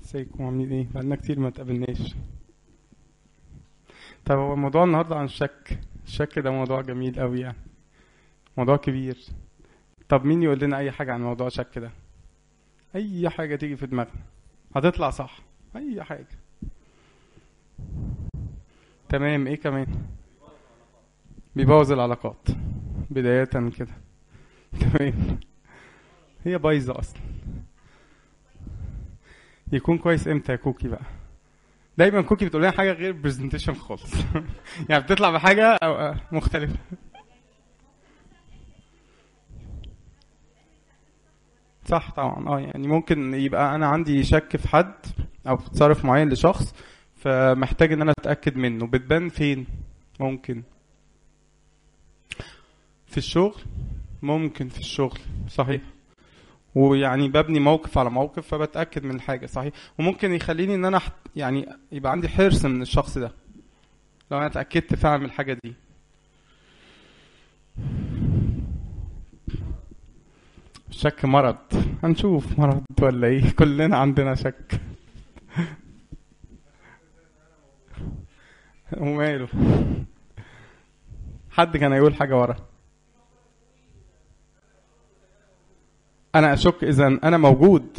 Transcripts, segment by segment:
ازيكم عاملين ايه بقالنا كتير ما اتقابلناش طب هو موضوع النهارده عن الشك الشك ده موضوع جميل قوي يعني موضوع كبير طب مين يقول لنا اي حاجه عن موضوع الشك ده اي حاجه تيجي في دماغنا هتطلع صح اي حاجه تمام ايه كمان بيبوظ العلاقات بداية كده تمام هي بايظة أصلا يكون كويس امتى يا كوكي بقى دايما كوكي بتقول لنا حاجة غير برزنتيشن خالص يعني بتطلع بحاجة أو مختلفة صح طبعا اه يعني ممكن يبقى انا عندي شك في حد او في تصرف معين لشخص فمحتاج ان انا اتاكد منه بتبان فين ممكن في الشغل ممكن في الشغل صحيح ويعني ببني موقف على موقف فبتاكد من الحاجه صحيح وممكن يخليني ان انا أحت... يعني يبقى عندي حرص من الشخص ده لو انا اتاكدت فعلا من الحاجه دي الشك مرض هنشوف مرض ولا ايه كلنا عندنا شك وماله حد كان هيقول حاجه ورا انا اشك اذا انا موجود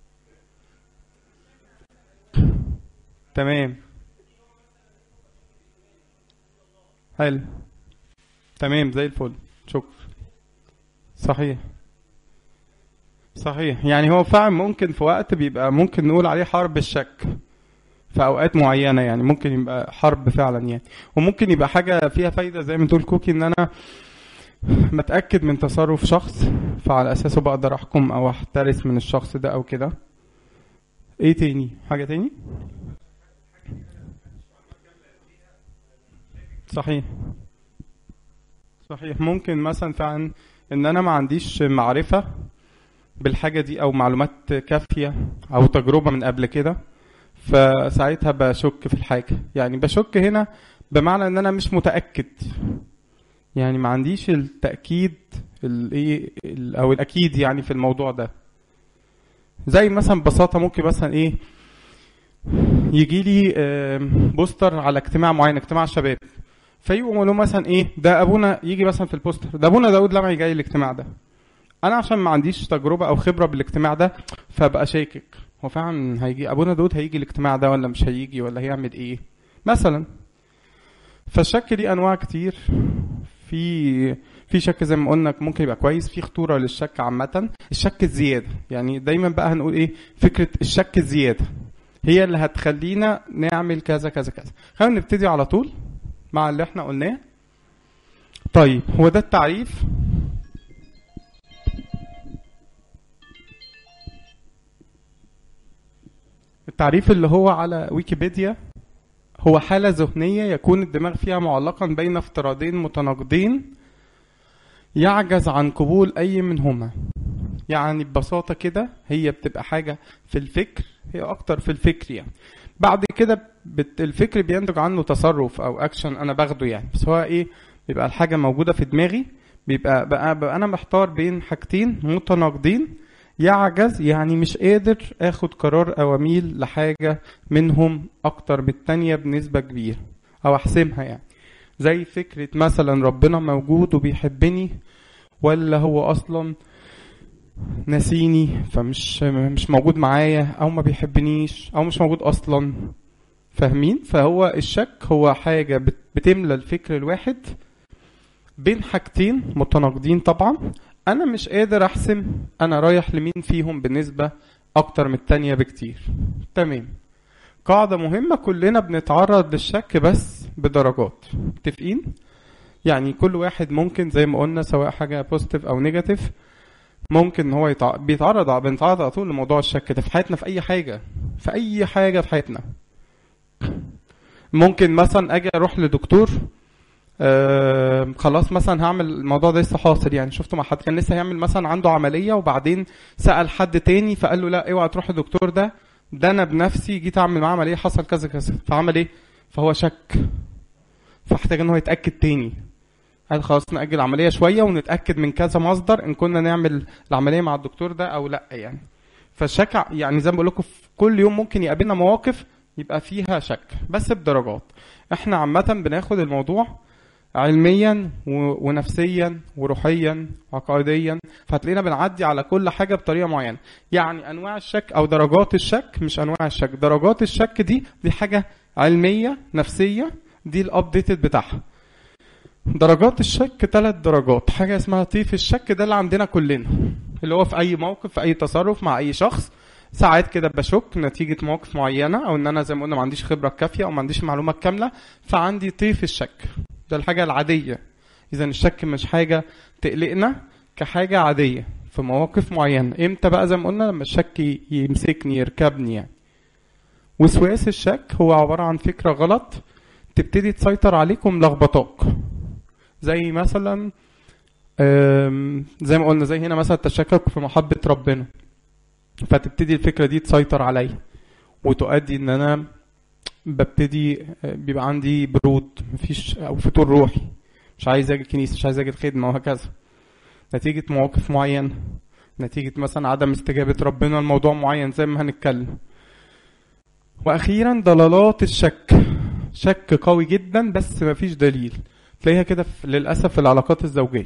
تمام حلو تمام زي الفل شكرا صحيح صحيح يعني هو فعلا ممكن في وقت بيبقى ممكن نقول عليه حرب الشك في اوقات معينه يعني ممكن يبقى حرب فعلا يعني وممكن يبقى حاجه فيها فايده زي ما تقول كوكي ان انا متاكد من تصرف شخص فعلى اساسه بقدر احكم او احترس من الشخص ده او كده ايه تاني حاجه تاني صحيح صحيح ممكن مثلا فعلا ان انا ما عنديش معرفه بالحاجه دي او معلومات كافيه او تجربه من قبل كده فساعتها بشك في الحاجه يعني بشك هنا بمعنى ان انا مش متاكد يعني ما عنديش التاكيد الايه او الاكيد يعني في الموضوع ده زي مثلا ببساطه ممكن مثلا ايه يجي لي بوستر على اجتماع معين اجتماع شباب فيقوموا له مثلا ايه ده ابونا يجي مثلا في البوستر ده ابونا داود لمعي جاي الاجتماع ده انا عشان ما عنديش تجربه او خبره بالاجتماع ده فبقى شاكك هو فعلا هيجي ابونا داود هيجي الاجتماع ده ولا مش هيجي ولا هيعمل ايه مثلا فالشك ليه انواع كتير في في شك زي ما قلنا ممكن يبقى كويس في خطوره للشك عامه الشك الزياده يعني دايما بقى هنقول ايه فكره الشك الزياده هي اللي هتخلينا نعمل كذا كذا كذا خلينا نبتدي على طول مع اللي احنا قلناه طيب هو ده التعريف التعريف اللي هو على ويكيبيديا هو حالة ذهنية يكون الدماغ فيها معلقا بين افتراضين متناقضين يعجز عن قبول أي منهما يعني ببساطة كده هي بتبقى حاجة في الفكر هي أكتر في الفكر يعني بعد كده بت الفكر بينتج عنه تصرف أو أكشن أنا باخده يعني بس هو إيه بيبقى الحاجة موجودة في دماغي بيبقى بقى, بقى أنا محتار بين حاجتين متناقضين يعجز يعني مش قادر اخد قرار او اميل لحاجة منهم اكتر بالتانية بنسبة كبيرة او احسمها يعني زي فكرة مثلا ربنا موجود وبيحبني ولا هو اصلا نسيني فمش مش موجود معايا او ما بيحبنيش او مش موجود اصلا فاهمين فهو الشك هو حاجة بتملى الفكر الواحد بين حاجتين متناقضين طبعا انا مش قادر احسم انا رايح لمين فيهم بنسبة اكتر من التانية بكتير تمام قاعدة مهمة كلنا بنتعرض للشك بس بدرجات متفقين يعني كل واحد ممكن زي ما قلنا سواء حاجة بوزيتيف او نيجاتيف ممكن هو يتع... بيتعرض بنتعرض على طول لموضوع الشك ده في حياتنا في اي حاجة في اي حاجة في حياتنا ممكن مثلا اجي اروح لدكتور آه خلاص مثلا هعمل الموضوع ده لسه حاصل يعني شفته مع حد كان لسه هيعمل مثلا عنده عمليه وبعدين سال حد تاني فقال له لا اوعى تروح للدكتور ده ده انا بنفسي جيت اعمل معاه عمليه حصل كذا كذا فعمل ايه فهو شك فاحتاج ان هو يتاكد تاني قال خلاص ناجل العمليه شويه ونتاكد من كذا مصدر ان كنا نعمل العمليه مع الدكتور ده او لا يعني فالشك ع- يعني زي ما بقول لكم في كل يوم ممكن يقابلنا مواقف يبقى فيها شك بس بدرجات احنا عامة بناخد الموضوع علميا و- ونفسيا وروحيا وعقائديا فهتلاقينا بنعدي على كل حاجة بطريقة معينة يعني انواع الشك او درجات الشك مش انواع الشك درجات الشك دي دي حاجة علمية نفسية دي الابديتد بتاعها درجات الشك ثلاث درجات حاجة اسمها طيف الشك ده اللي عندنا كلنا اللي هو في اي موقف في اي تصرف مع اي شخص ساعات كده بشك نتيجة مواقف معينة او ان انا زي ما قلنا ما عنديش خبرة كافية او ما عنديش المعلومة الكاملة فعندي طيف الشك ده الحاجة العادية اذا الشك مش حاجة تقلقنا كحاجة عادية في مواقف معينة امتى بقى زي ما قلنا لما الشك ي- يمسكني يركبني يعني وسواس الشك هو عبارة عن فكرة غلط تبتدي تسيطر عليك وملخبطاك زي مثلا آم، زي ما قلنا زي هنا مثلا التشكك في محبة ربنا فتبتدي الفكرة دي تسيطر عليا وتؤدي ان انا ببتدي آه، بيبقى عندي برود مفيش او فتور روحي مش عايز اجي الكنيسة مش عايز اجي الخدمة وهكذا نتيجة مواقف معينة نتيجة مثلا عدم استجابة ربنا لموضوع معين زي ما هنتكلم واخيرا ضلالات الشك شك قوي جدا بس مفيش دليل تلاقيها كده في- للاسف في العلاقات الزوجيه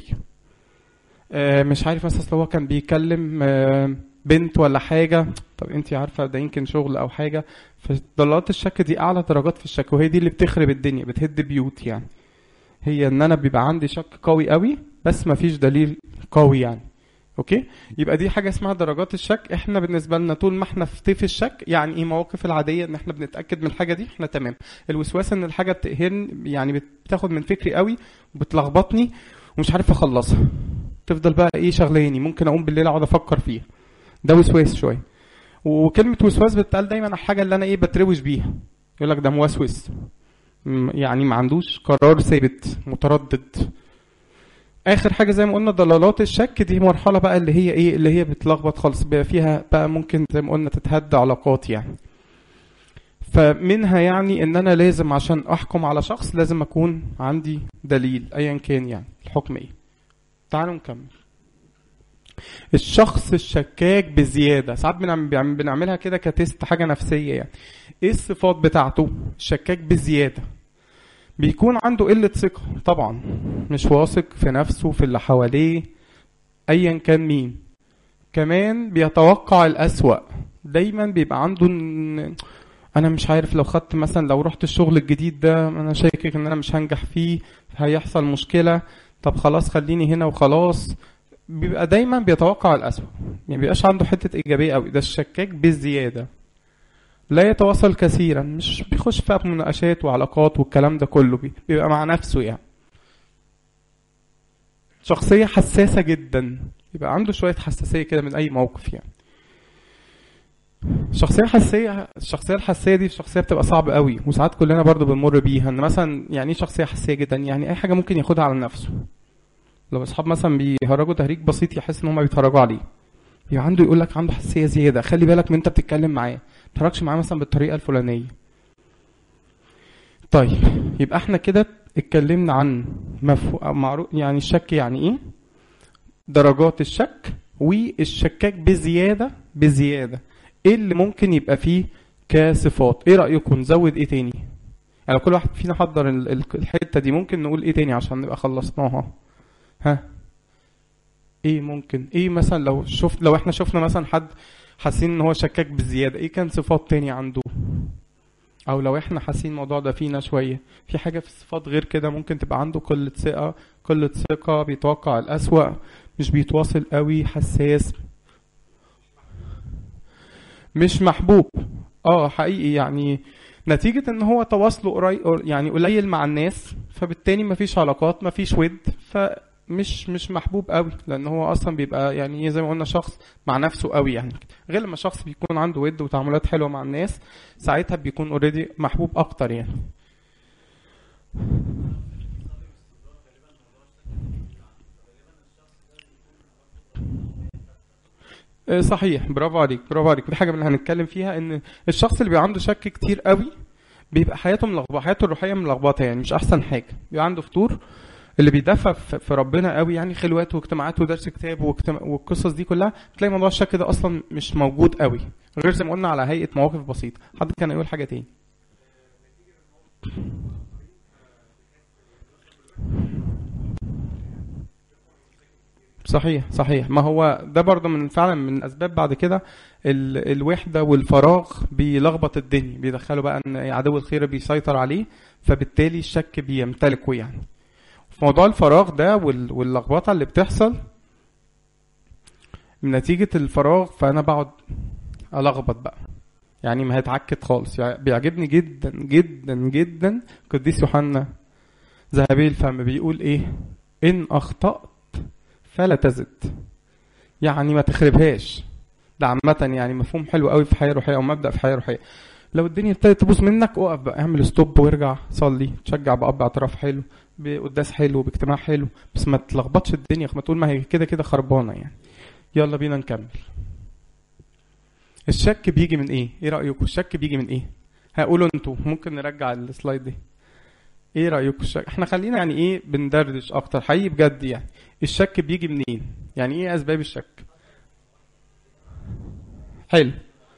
آه، مش عارف مثلا أصل هو كان بيكلم آه، بنت ولا حاجه طب انت عارفه ده يمكن شغل او حاجه فضلالات الشك دي اعلى درجات في الشك وهي دي اللي بتخرب الدنيا بتهد بيوت يعني هي ان انا بيبقى عندي شك قوي قوي بس مفيش دليل قوي يعني اوكي يبقى دي حاجه اسمها درجات الشك احنا بالنسبه لنا طول ما احنا في طيف الشك يعني ايه مواقف العاديه ان احنا بنتاكد من الحاجه دي احنا تمام الوسواس ان الحاجه بتقهرني يعني بتاخد من فكري قوي وبتلخبطني ومش عارف اخلصها تفضل بقى ايه شغلاني ممكن اقوم بالليل اقعد افكر فيها ده وسواس شويه وكلمه وسواس بتقال دايما على الحاجه اللي انا ايه بتروش بيها يقول لك ده موسوس م- يعني ما عندوش قرار ثابت متردد اخر حاجه زي ما قلنا ضلالات الشك دي مرحله بقى اللي هي ايه اللي هي بتلخبط خالص بقى فيها بقى ممكن زي ما قلنا تتهد علاقات يعني فمنها يعني ان انا لازم عشان احكم على شخص لازم اكون عندي دليل ايا كان يعني الحكم ايه تعالوا نكمل الشخص الشكاك بزياده ساعات بنعم- بنعم- بنعملها كده كتست حاجه نفسيه يعني ايه الصفات بتاعته الشكاك بزياده بيكون عنده قله ثقه طبعا مش واثق في نفسه في اللي حواليه ايا كان مين كمان بيتوقع الأسوأ دايما بيبقى عنده إن انا مش عارف لو خدت مثلا لو رحت الشغل الجديد ده انا شاكك ان انا مش هنجح فيه هيحصل مشكلة طب خلاص خليني هنا وخلاص بيبقى دايما بيتوقع الأسوأ يعني بيبقاش عنده حتة إيجابية قوي ده الشكاك بالزيادة لا يتواصل كثيرا مش بيخش بقى في مناقشات وعلاقات والكلام ده كله بي- بيبقى مع نفسه يعني شخصية حساسة جدا يبقى عنده شوية حساسية كده من أي موقف يعني الشخصية الحساسية الشخصية الحساسية دي شخصية بتبقى صعبة قوي وساعات كلنا برضو بنمر بيها ان مثلا يعني ايه شخصية حساسية جدا يعني اي حاجة ممكن ياخدها على نفسه لو اصحاب مثلا بيهرجوا تهريج بسيط يحس ان هم بيتهرجوا عليه يبقى عنده يقول لك عنده حساسية زيادة خلي بالك من انت بتتكلم معاه ما تتهرجش معاه مثلا بالطريقة الفلانية طيب يبقى احنا كده اتكلمنا عن مفهو... معروف يعني الشك يعني ايه درجات الشك والشكاك بزيادة بزيادة ايه اللي ممكن يبقى فيه كصفات ايه رأيكم نزود ايه تاني يعني كل واحد فينا حضر ال- ال- الحتة دي ممكن نقول ايه تاني عشان نبقى خلصناها ها ايه ممكن ايه مثلا لو شفت لو احنا شفنا مثلا حد حاسين ان هو شكاك بزيادة ايه كان صفات تاني عنده او لو احنا حاسين الموضوع ده فينا شوية في حاجة في الصفات غير كده ممكن تبقى عنده قلة ثقة قلة ثقة بيتوقع الأسوأ مش بيتواصل قوي حساس مش محبوب اه حقيقي يعني نتيجة ان هو تواصله قريب يعني قليل مع الناس فبالتالي مفيش علاقات مفيش ود فمش مش محبوب قوي لان هو اصلا بيبقى يعني إيه زي ما قلنا شخص مع نفسه قوي يعني غير لما شخص بيكون عنده ود وتعاملات حلوة مع الناس ساعتها بيكون اوريدي محبوب اكتر يعني آه، صحيح برافو عليك برافو عليك دي حاجه من اللي هنتكلم فيها ان الشخص اللي بيبقى عنده شك كتير قوي بيبقى حياته ملخبطه حياته الروحيه ملخبطه يعني مش احسن حاجه بيبقى عنده فتور اللي بيدفع في في ربنا قوي يعني خلوات واجتماعات ودرس كتاب واجتماع والقصص دي كلها تلاقي موضوع الشك ده اصلا مش موجود قوي غير زي ما قلنا على هيئه مواقف بسيطه حد كان يقول حاجه تاني صحيح صحيح ما هو ده برضه من فعلا من الاسباب بعد كده ال... الوحده والفراغ بيلخبط الدنيا بيدخلوا بقى ان عدو الخير بيسيطر عليه فبالتالي الشك بيمتلكه يعني في موضوع الفراغ ده وال... واللخبطه اللي بتحصل من نتيجه الفراغ فانا بقعد الخبط بقى يعني ما هيتعكت خالص يعني بيعجبني جدا جدا جدا قديس يوحنا ذهبي الفم بيقول ايه ان اخطأت فلا تزد يعني ما تخربهاش ده عامة يعني مفهوم حلو قوي في حياة روحية أو مبدأ في حياة روحية لو الدنيا ابتدت تبوظ منك اقف بقى اعمل ستوب وارجع صلي تشجع بأب اعتراف حلو بقداس حلو باجتماع حلو بس ما تلخبطش الدنيا ما تقول ما هي كده كده خربانة يعني يلا بينا نكمل الشك بيجي من ايه؟ ايه رأيكم؟ الشك بيجي من ايه؟ هقولوا انتوا ممكن نرجع السلايد دي ايه رأيكم الشك؟ احنا خلينا يعني ايه بندردش اكتر حقيقي بجد يعني الشك بيجي منين؟ يعني ايه اسباب الشك؟ حلو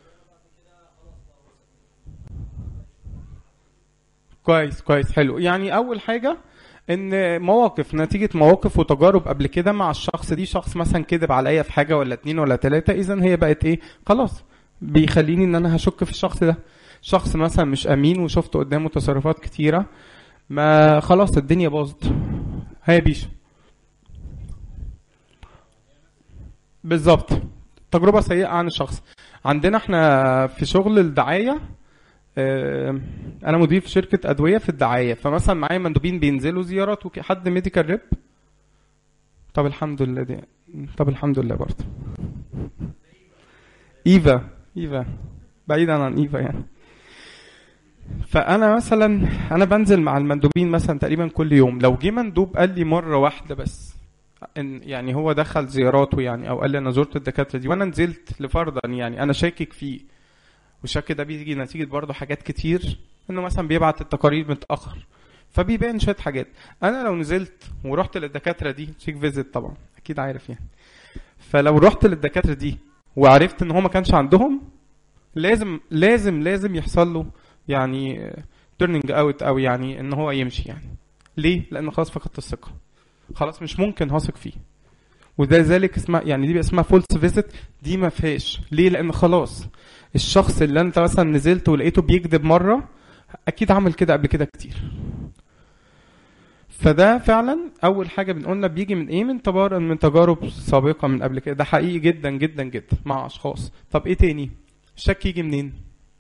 كويس كويس حلو يعني اول حاجة ان مواقف نتيجة مواقف وتجارب قبل كده مع الشخص دي شخص مثلا كذب عليا في حاجة ولا اتنين ولا تلاتة اذا هي بقت ايه خلاص بيخليني ان انا هشك في الشخص ده شخص مثلا مش امين وشفت قدامه تصرفات كتيرة ما خلاص الدنيا باظت هي بيشو بالظبط تجربة سيئة عن الشخص عندنا احنا في شغل الدعاية اه انا مدير في شركة ادوية في الدعاية فمثلا معايا مندوبين بينزلوا زيارات وك- حد ميديكال ريب طب الحمد لله دي طب الحمد لله برضه ايفا ايفا بعيدا عن ايفا يعني فانا مثلا انا بنزل مع المندوبين مثلا تقريبا كل يوم لو جه مندوب قال لي مره واحده بس ان يعني هو دخل زياراته يعني او قال لي انا زرت الدكاتره دي وانا نزلت لفرضا يعني انا شاكك فيه والشك ده بيجي نتيجه برضه حاجات كتير انه مثلا بيبعت التقارير متاخر فبيبان شويه حاجات انا لو نزلت ورحت للدكاتره دي تشيك فيزيت طبعا اكيد عارف يعني فلو رحت للدكاتره دي وعرفت ان هو ما كانش عندهم لازم لازم لازم يحصل له يعني تيرنينج اوت او يعني ان هو يمشي يعني ليه لان خلاص فقدت الثقه خلاص مش ممكن هثق فيه وده ذلك اسمها يعني دي بقى اسمها فولس فيزيت دي ما فيهاش ليه لان خلاص الشخص اللي انت مثلا نزلت ولقيته بيكذب مره اكيد عمل كده قبل كده كتير فده فعلا اول حاجه بنقولنا بيجي من ايه من تجارب من تجارب سابقه من قبل كده ده حقيقي جدا جدا جدا مع اشخاص طب ايه تاني الشك يجي منين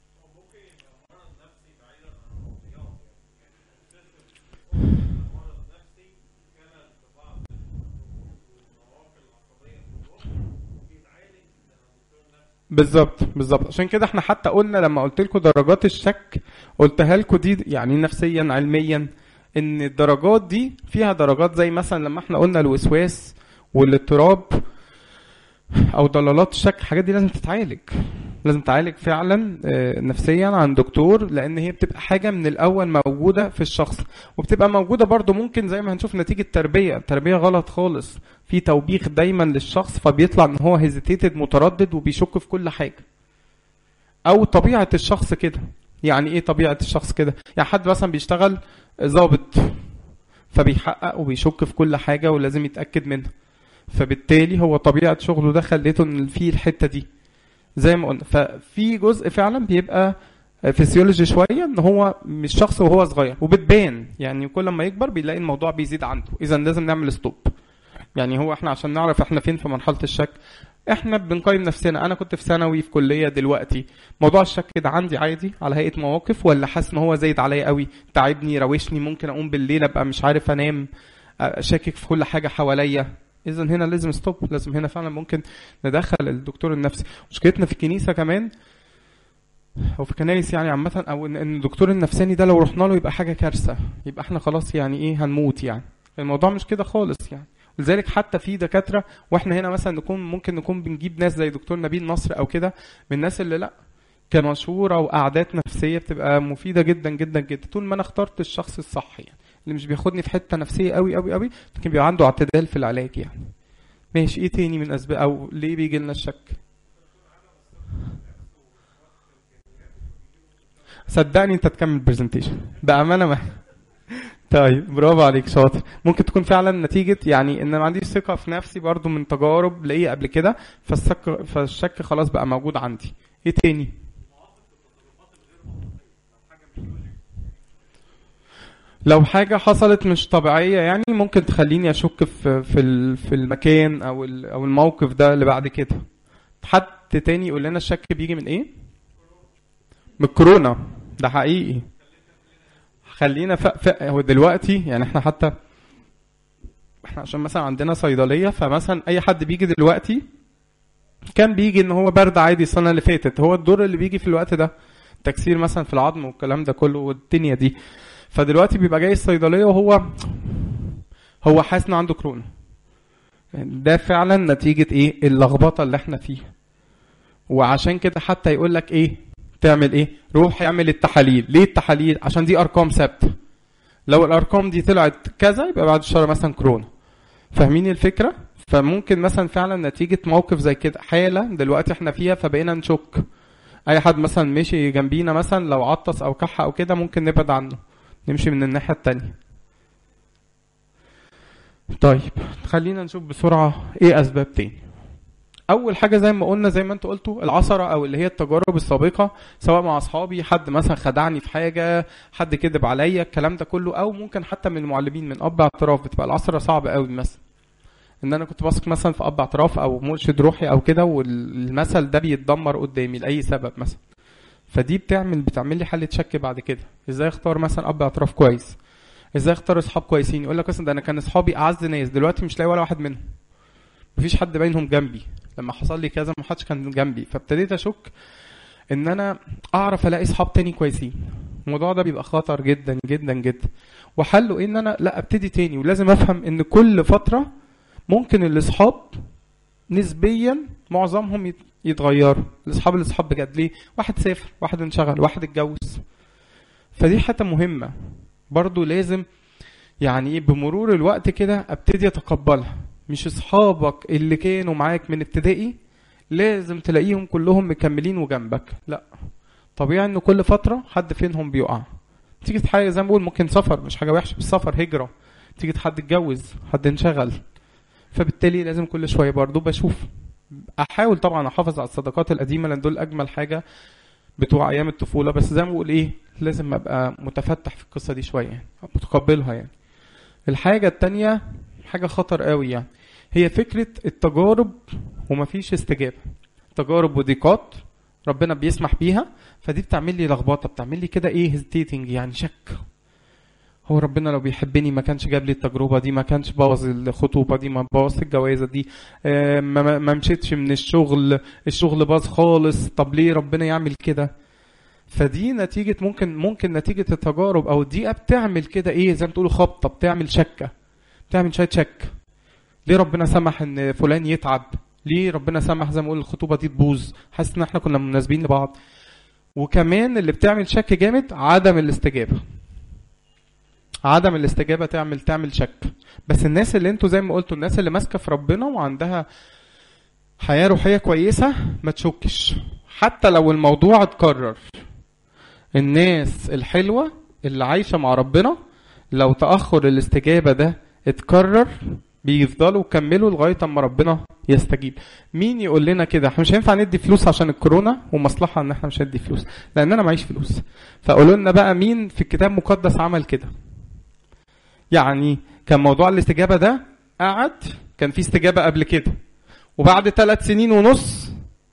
بالظبط بالظبط عشان كده احنا حتى قلنا لما قلت لكم درجات الشك قلتها لكم دي يعني نفسيا علميا ان الدرجات دي فيها درجات زي مثلا لما احنا قلنا الوسواس والاضطراب او ضلالات الشك الحاجات دي لازم تتعالج لازم تعالج فعلا آه، نفسيا عن دكتور لان هي بتبقى حاجه من الاول موجوده في الشخص وبتبقى موجوده برضو ممكن زي ما هنشوف نتيجه تربيه التربيه غلط خالص في توبيخ دايما للشخص فبيطلع ان هو هيزيتيتد متردد وبيشك في كل حاجه او طبيعه الشخص كده يعني ايه طبيعه الشخص كده يعني حد مثلا بيشتغل ضابط فبيحقق وبيشك في كل حاجه ولازم يتاكد منها فبالتالي هو طبيعه شغله ده خليته ان فيه الحته دي زي ما قلنا ففي جزء فعلا بيبقى فيسيولوجي شويه ان هو مش شخص وهو صغير وبتبان يعني كل ما يكبر بيلاقي الموضوع بيزيد عنده اذا لازم نعمل ستوب يعني هو احنا عشان نعرف احنا فين في مرحله الشك احنا بنقيم نفسنا انا كنت في ثانوي في كليه دلوقتي موضوع الشك ده عندي عادي على هيئه مواقف ولا حاسس ان هو زايد عليا قوي تعبني روشني ممكن اقوم بالليل ابقى مش عارف انام شاكك في كل حاجه حواليا اذا هنا لازم ستوب لازم هنا فعلا ممكن ندخل الدكتور النفسي مشكلتنا في الكنيسه كمان او في كنايس يعني عامه او ان إن الدكتور النفساني ده لو رحنا له يبقى حاجه كارثه يبقى احنا خلاص يعني ايه هنموت يعني الموضوع مش كده خالص يعني لذلك حتى في دكاتره واحنا هنا مثلا نكون ممكن نكون بنجيب ناس زي دكتور نبيل نصر او كده من الناس اللي لا كمشهوره وقعدات نفسيه بتبقى مفيده جدا جدا جدا طول ما انا اخترت الشخص الصح يعني اللي مش بياخدني في حته نفسيه قوي قوي قوي لكن بيبقى عنده اعتدال في العلاج يعني ماشي ايه تاني من اسباب او ليه بيجي لنا الشك صدقني انت تكمل برزنتيشن بامانه ما طيب برافو عليك شاطر ممكن تكون فعلا نتيجة يعني ان ما عنديش ثقة في نفسي برضو من تجارب ليا قبل كده فالشك فالشك خلاص بقى موجود عندي ايه تاني لو حاجة حصلت مش طبيعية يعني ممكن تخليني أشك في في ال- في المكان أو ال- أو الموقف ده اللي بعد كده. حد تاني يقول لنا الشك بيجي من إيه؟ من الكورونا ده حقيقي. خلينا ف... ف... هو دلوقتي يعني احنا حتى احنا عشان مثلا عندنا صيدلية فمثلا أي حد بيجي دلوقتي كان بيجي إن هو برد عادي السنة اللي فاتت هو الدور اللي بيجي في الوقت ده تكسير مثلا في العظم والكلام ده كله والدنيا دي فدلوقتي بيبقى جاي الصيدليه وهو هو حاسس انه عنده كورونا ده فعلا نتيجه ايه اللخبطه اللي احنا فيها وعشان كده حتى يقول لك ايه تعمل ايه روح اعمل التحاليل ليه التحاليل عشان دي ارقام ثابته لو الارقام دي طلعت كذا يبقى بعد الشهر مثلا كورونا فاهمين الفكره فممكن مثلا فعلا نتيجه موقف زي كده حاله دلوقتي احنا فيها فبقينا نشك اي حد مثلا مشي جنبينا مثلا لو عطس او كح او كده ممكن نبعد عنه نمشي من الناحيه التانية طيب خلينا نشوف بسرعه ايه اسباب تاني اول حاجه زي ما قلنا زي ما انتوا قلتوا العثره او اللي هي التجارب السابقه سواء مع اصحابي حد مثلا خدعني في حاجه حد كذب عليا الكلام ده كله او ممكن حتى من المعلمين من اب اعتراف بتبقى العثره صعبه قوي مثلا ان انا كنت واثق مثلا في اب اعتراف او مرشد روحي او كده والمثل ده بيتدمر قدامي لاي سبب مثلا فدي بتعمل بتعمل لي حاله شك بعد كده ازاي اختار مثلا اب اعتراف كويس ازاي اختار اصحاب كويسين يقول لك مثلا ده انا كان اصحابي اعز ناس دلوقتي مش لاقي ولا واحد منهم مفيش حد بينهم جنبي لما حصل لي كذا ما حدش كان جنبي فابتديت اشك ان انا اعرف الاقي اصحاب تاني كويسين الموضوع ده بيبقى خطر جدا جدا جدا وحله إيه ان انا لا ابتدي تاني ولازم افهم ان كل فتره ممكن الاصحاب نسبيا معظمهم يت- يتغيروا الاصحاب الاصحاب بجد ليه واحد سافر واحد انشغل واحد اتجوز فدي حته مهمه برضو لازم يعني ايه بمرور الوقت كده ابتدي اتقبلها مش اصحابك اللي كانوا معاك من ابتدائي لازم تلاقيهم كلهم مكملين وجنبك لا طبيعي ان كل فتره حد فينهم بيقع تيجي حاجه زي ما بقول ممكن سفر مش حاجه وحشه بس سفر هجره تيجي حد اتجوز حد انشغل فبالتالي لازم كل شويه برضو بشوف احاول طبعا احافظ على الصداقات القديمه لان دول اجمل حاجه بتوع ايام الطفوله بس زي ما بقول ايه لازم ابقى متفتح في القصه دي شويه يعني متقبلها يعني الحاجه التانية حاجه خطر قوي يعني هي فكره التجارب ومفيش استجابه تجارب وضيقات ربنا بيسمح بيها فدي بتعمل لي لخبطه بتعمل لي كده ايه هيزيتينج يعني شك هو ربنا لو بيحبني ما كانش جاب لي التجربه دي ما كانش بوظ الخطوبه دي ما بوظ الجوازه دي آه، ما, ما- ما مشيتش من الشغل الشغل باظ خالص طب ليه ربنا يعمل كده فدي نتيجة ممكن ممكن نتيجة التجارب أو الدقيقة بتعمل كده إيه زي ما تقولوا خبطة بتعمل شكة بتعمل شوية شك ليه ربنا سمح إن فلان يتعب ليه ربنا سمح زي ما أقول الخطوبة دي تبوظ حاسس إن إحنا كنا مناسبين لبعض وكمان اللي بتعمل شك جامد عدم الاستجابة عدم الاستجابة تعمل تعمل شك بس الناس اللي انتوا زي ما قلتوا الناس اللي ماسكة في ربنا وعندها حياة روحية كويسة ما تشكش حتى لو الموضوع اتكرر الناس الحلوة اللي عايشة مع ربنا لو تأخر الاستجابة ده اتكرر بيفضلوا يكملوا لغاية اما ربنا يستجيب مين يقول لنا كده احنا مش هينفع ندي فلوس عشان الكورونا ومصلحة ان احنا مش هندي فلوس لان انا معيش فلوس فقولوا لنا بقى مين في الكتاب المقدس عمل كده يعني كان موضوع الاستجابة ده قعد كان في استجابة قبل كده وبعد ثلاث سنين ونص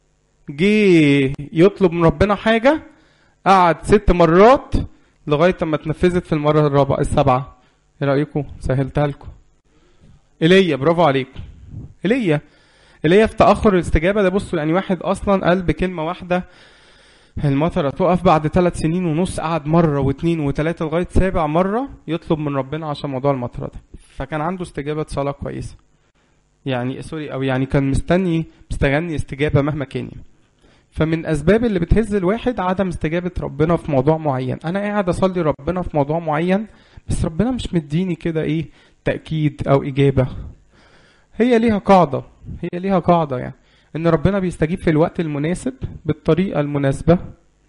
جه يطلب من ربنا حاجة قعد ست مرات لغاية ما اتنفذت في المرة الرابعة السابعة ايه رأيكم سهلتها لكم ايليا برافو عليكم ايليا ايليا في تأخر الاستجابة ده بصوا يعني واحد أصلا قال بكلمة واحدة المطرة تقف بعد ثلاث سنين ونص قعد مرة واثنين وثلاثة لغاية سابع مرة يطلب من ربنا عشان موضوع المطرة ده فكان عنده استجابة صلاة كويسة يعني سوري أو يعني كان مستني مستغني استجابة مهما كان يعني. فمن أسباب اللي بتهز الواحد عدم استجابة ربنا في موضوع معين أنا قاعد أصلي ربنا في موضوع معين بس ربنا مش مديني كده ايه تأكيد او اجابة هي ليها قاعدة هي ليها قاعدة يعني ان ربنا بيستجيب في الوقت المناسب بالطريقة المناسبة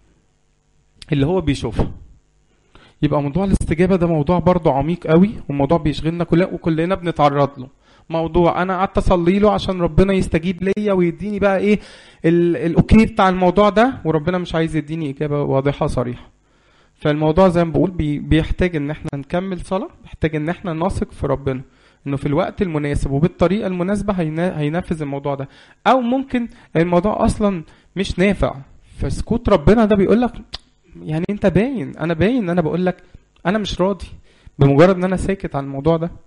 اللي هو بيشوفها يبقى موضوع الاستجابة ده موضوع برضه عميق قوي وموضوع بيشغلنا كلنا وكلنا بنتعرض له موضوع انا قعدت اصلي له عشان ربنا يستجيب ليا ويديني بقى ايه ال- الاوكي بتاع الموضوع ده وربنا مش عايز يديني اجابة واضحة صريحة فالموضوع زي ما بقول بي- بيحتاج ان احنا نكمل صلاة بيحتاج ان احنا نثق في ربنا انه في الوقت المناسب وبالطريقة المناسبة هينا- هينفذ الموضوع ده او ممكن الموضوع اصلا مش نافع فسكوت ربنا ده بيقول لك يعني انت باين انا باين ان انا بقول لك انا مش راضي بمجرد ان انا ساكت عن الموضوع ده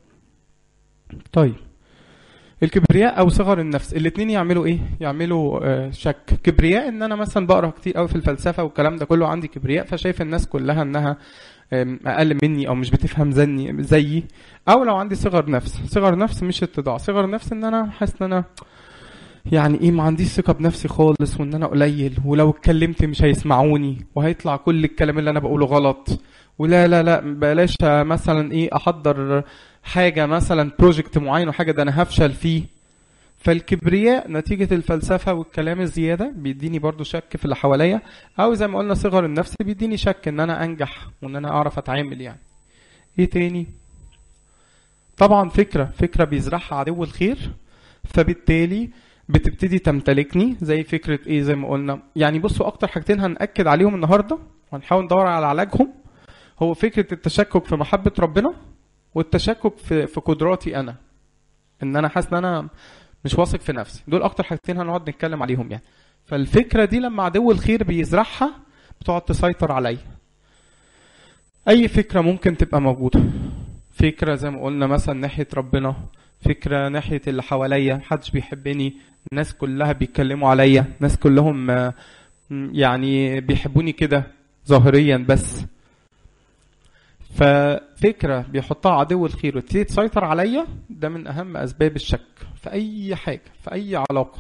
طيب الكبرياء او صغر النفس الاثنين يعملوا ايه يعملوا آه، شك كبرياء ان انا مثلا بقرا كتير قوي في الفلسفه والكلام ده كله عندي كبرياء فشايف الناس كلها انها آم، اقل مني او مش بتفهم زني زيي او لو عندي صغر نفس صغر نفس مش اتضاع صغر نفس ان انا حاسس ان انا يعني ايه ما عنديش ثقه بنفسي خالص وان انا قليل ولو اتكلمت مش هيسمعوني وهيطلع كل الكلام اللي انا بقوله غلط ولا لا لا بلاش مثلا ايه احضر حاجه مثلا بروجكت معين وحاجه ده انا هفشل فيه فالكبرياء نتيجة الفلسفة والكلام الزيادة بيديني برضو شك في اللي حواليا أو زي ما قلنا صغر النفس بيديني شك إن أنا أنجح وإن أنا أعرف أتعامل يعني. إيه تاني؟ طبعا فكرة فكرة بيزرعها عدو الخير فبالتالي بتبتدي تمتلكني زي فكرة إيه زي ما قلنا يعني بصوا أكتر حاجتين هنأكد عليهم النهاردة وهنحاول ندور على علاجهم هو فكرة التشكك في محبة ربنا والتشكك في في قدراتي أنا إن أنا حاسس إن أنا مش واثق في نفسي دول اكتر حاجتين هنقعد نتكلم عليهم يعني فالفكره دي لما عدو الخير بيزرعها بتقعد تسيطر عليا اي فكره ممكن تبقى موجوده فكره زي ما قلنا مثلا ناحيه ربنا فكره ناحيه اللي حواليا محدش بيحبني الناس كلها بيتكلموا عليا الناس كلهم آه، م، يعني بيحبوني كده ظاهريا بس ففكرة بيحطها عدو الخير وتبتدي تسيطر عليا ده من أهم أسباب الشك في أي حاجة في أي علاقة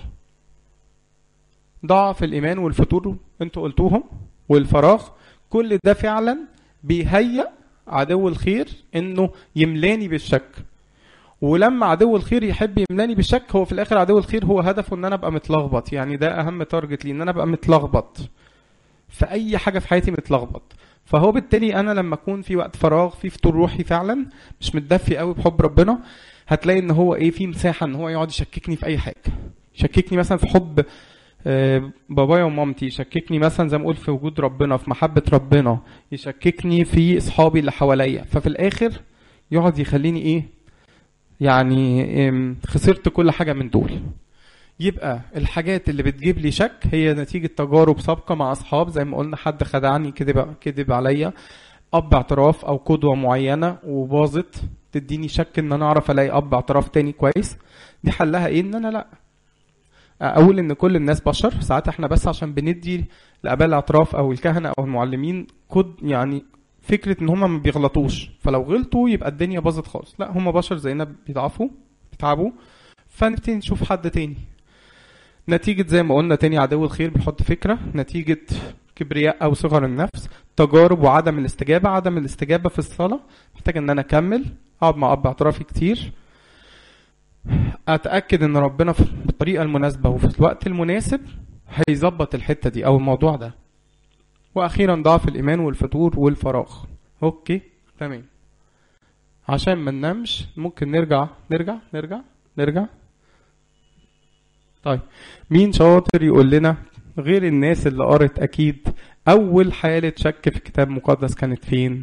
ضعف الإيمان والفتور أنتوا قلتوهم والفراغ كل ده فعلا بيهيأ عدو الخير إنه يملاني بالشك ولما عدو الخير يحب يملاني بالشك هو في الآخر عدو الخير هو هدفه إن أنا أبقى متلخبط يعني ده أهم تارجت لي إن أنا أبقى متلخبط في أي حاجة في حياتي متلخبط فهو بالتالي انا لما اكون في وقت فراغ في فتور روحي فعلا مش متدفي قوي بحب ربنا هتلاقي ان هو ايه في مساحه ان هو يقعد يشككني في اي حاجه يشككني مثلا في حب آه، بابايا ومامتي يشككني مثلا زي ما اقول في وجود ربنا في محبه ربنا يشككني في اصحابي اللي حواليا ففي الاخر يقعد يخليني ايه يعني آم، خسرت كل حاجه من دول يبقى الحاجات اللي بتجيب لي شك هي نتيجة تجارب سابقة مع أصحاب زي ما قلنا حد خدعني كذب كذب عليا أب اعتراف أو قدوة معينة وباظت تديني شك إن أنا أعرف ألاقي أب اعتراف تاني كويس دي حلها إيه إن أنا لأ أقول إن كل الناس بشر ساعات إحنا بس عشان بندي لآباء الاعتراف أو الكهنة أو المعلمين كود يعني فكرة إن هما ما بيغلطوش فلو غلطوا يبقى الدنيا باظت خالص لا هما بشر زينا بيضعفوا بيتعبوا فنبتدي نشوف حد تاني نتيجة زي ما قلنا تاني عدو الخير بيحط فكرة نتيجة كبرياء أو صغر النفس تجارب وعدم الاستجابة عدم الاستجابة في الصلاة محتاج إن أنا أكمل أقعد مع أب اعترافي كتير أتأكد إن ربنا في- بالطريقة المناسبة وفي الوقت المناسب هيظبط الحتة دي أو الموضوع ده وأخيرا ضعف الإيمان والفتور والفراغ أوكي تمام عشان ما ننامش ممكن نرجع نرجع نرجع نرجع طيب مين شاطر يقول لنا غير الناس اللي قرت اكيد اول حالة شك في الكتاب المقدس كانت فين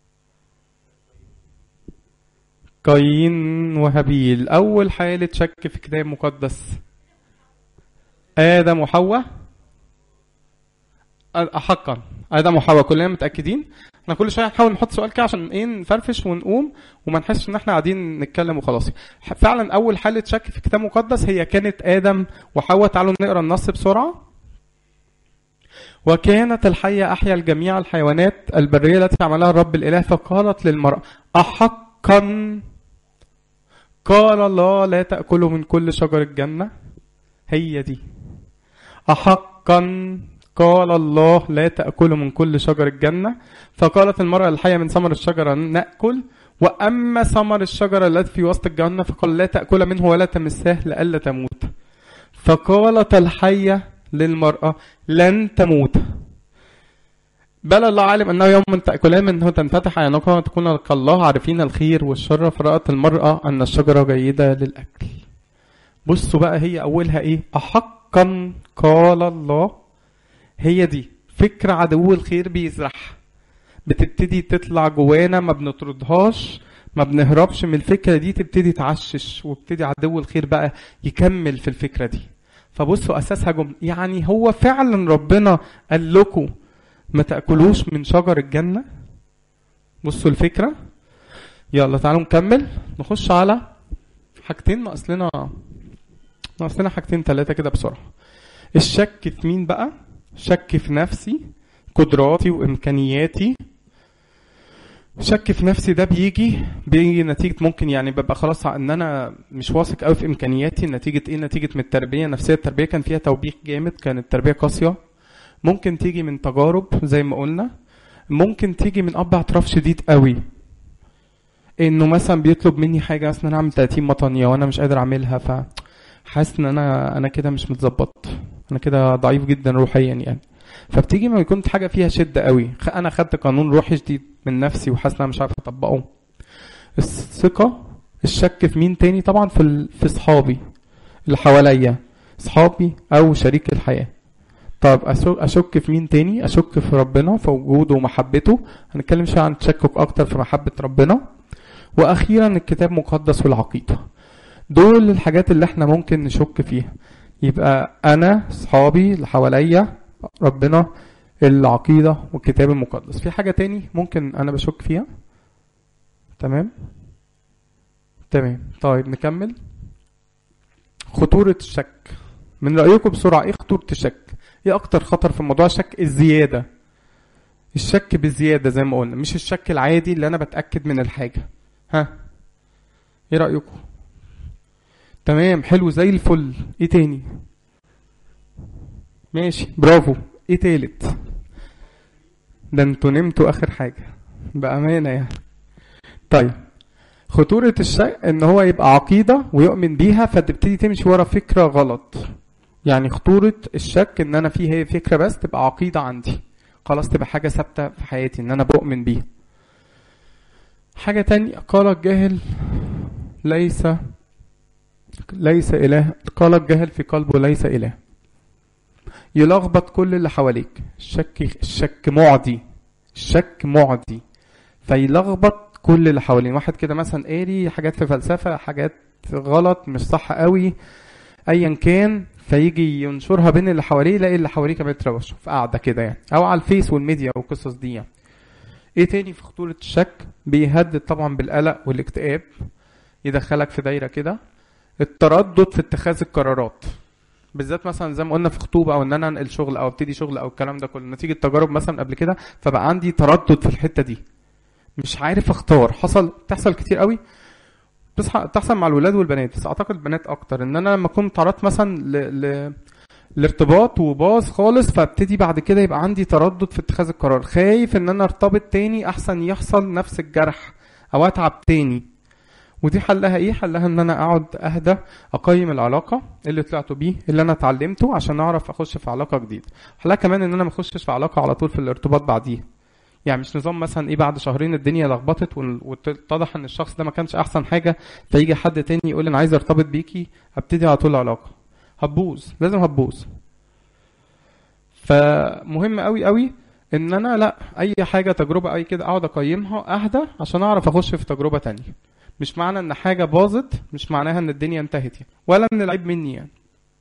قايين وهابيل اول حالة شك في الكتاب المقدس ادم وحواء أ- حقا ادم وحواء كلنا متاكدين احنا كل شويه هنحاول نحط سؤال كده عشان ايه نفرفش ونقوم وما نحسش ان احنا قاعدين نتكلم وخلاص ح- فعلا اول حاله شك في الكتاب المقدس هي كانت ادم وحواء تعالوا نقرا النص بسرعه وكانت الحية أحيا الجميع الحيوانات البرية التي عملها الرب الإله فقالت للمرأة أحقا قال الله لا تأكلوا من كل شجر الجنة هي دي أحقا قال الله لا تأكلوا من كل شجر الجنة فقالت المرأة الحية من ثمر الشجرة نأكل وأما ثمر الشجرة التي في وسط الجنة فقال لا تأكل منه ولا تمساه لئلا تموت فقالت الحية للمرأة لن تموت بل الله عالم أنه يوم تأكلان منه تنفتح عينكم وتكون كالله عارفين الخير والشر فرأت المرأة أن الشجرة جيدة للأكل بصوا بقى هي أولها إيه أحقا قال الله هي دي فكرة عدو الخير بيزرعها بتبتدي تطلع جوانا ما بنطردهاش ما بنهربش من الفكرة دي تبتدي تعشش وابتدي عدو الخير بقى يكمل في الفكرة دي فبصوا أساسها جملة يعني هو فعلا ربنا قال لكم ما تأكلوش من شجر الجنة بصوا الفكرة يلا تعالوا نكمل نخش على حاجتين ناقص لنا ناقص لنا حاجتين ثلاثة كده بسرعة الشك في مين بقى شك في نفسي قدراتي وامكانياتي شك في نفسي ده بيجي بيجي نتيجة ممكن يعني ببقى خلاص ان انا مش واثق قوي في امكانياتي نتيجة ايه نتيجة من التربية نفسية التربية كان فيها توبيخ جامد كانت التربية قاسية ممكن تيجي من تجارب زي ما قلنا ممكن تيجي من اب اعتراف شديد قوي انه مثلا بيطلب مني حاجه مثلا انا اعمل 30 مطانيه وانا مش قادر اعملها ف حاسس ان انا انا كده مش متظبط انا كده ضعيف جدا روحيا يعني فبتيجي ما يكون حاجه فيها شده قوي انا خدت قانون روحي شديد من نفسي وحاسس ان انا مش عارف اطبقه الثقه الشك في مين تاني طبعا في ال... في اصحابي اللي حواليا اصحابي او شريك الحياه طب اشك في مين تاني اشك في ربنا في وجوده ومحبته هنتكلم شويه عن التشكك اكتر في محبه ربنا واخيرا الكتاب المقدس والعقيده دول الحاجات اللي احنا ممكن نشك فيها يبقى انا اصحابي اللي حواليا ربنا العقيده والكتاب المقدس في حاجه تاني ممكن انا بشك فيها تمام تمام طيب نكمل خطوره الشك من رايكم بسرعه ايه خطوره الشك ايه اكتر خطر في موضوع الشك الزياده الشك بزياده زي ما قلنا مش الشك العادي اللي انا بتاكد من الحاجه ها ايه رايكم تمام حلو زي الفل ايه تاني ماشي برافو ايه تالت ده انتوا نمتوا اخر حاجه بامانه يعني طيب خطورة الشك ان هو يبقى عقيدة ويؤمن بيها فتبتدي تمشي ورا فكرة غلط يعني خطورة الشك ان انا فيه هي فكرة بس تبقى عقيدة عندي خلاص تبقى حاجة ثابتة في حياتي ان انا بؤمن بيها حاجة تانية قال الجاهل ليس ليس إله قال الجاهل في قلبه ليس إله يلخبط كل اللي حواليك الشك الشك معدي الشك معدي فيلخبط كل اللي حوالين واحد كده مثلا قاري حاجات في فلسفة حاجات غلط مش صح قوي ايا كان فيجي ينشرها بين اللي حواليه يلاقي اللي حواليه كمان اتروشوا في قاعده كده يعني او على الفيس والميديا والقصص دي يعني. ايه تاني في خطوره الشك بيهدد طبعا بالقلق والاكتئاب يدخلك في دايره كده التردد في اتخاذ القرارات بالذات مثلا زي ما قلنا في خطوبه او ان انا انقل شغل او ابتدي شغل او الكلام ده كله نتيجه تجارب مثلا قبل كده فبقى عندي تردد في الحته دي مش عارف اختار حصل تحصل كتير قوي بتصحى تحصل مع الولاد والبنات بس اعتقد البنات اكتر ان انا لما اكون تعرضت مثلا ل... ل... الارتباط وباظ خالص فابتدي بعد كده يبقى عندي تردد في اتخاذ القرار خايف ان انا ارتبط تاني احسن يحصل نفس الجرح او اتعب تاني ودي حلها ايه حلها ان انا اقعد اهدى اقيم العلاقه اللي طلعت بيه اللي انا اتعلمته عشان اعرف اخش في علاقه جديده حلها كمان ان انا ما اخشش في علاقه على طول في الارتباط بعديها يعني مش نظام مثلا ايه بعد شهرين الدنيا لخبطت واتضح ان الشخص ده ما كانش احسن حاجه فيجي حد تاني يقول انا عايز ارتبط بيكي ابتدي على طول علاقه هتبوظ لازم هتبوظ فمهم قوي قوي ان انا لا اي حاجه تجربه اي كده اقعد اقيمها اهدى عشان اعرف اخش في تجربه تانية مش معنى ان حاجه باظت مش معناها ان الدنيا انتهت يعني ولا ان العيب مني يعني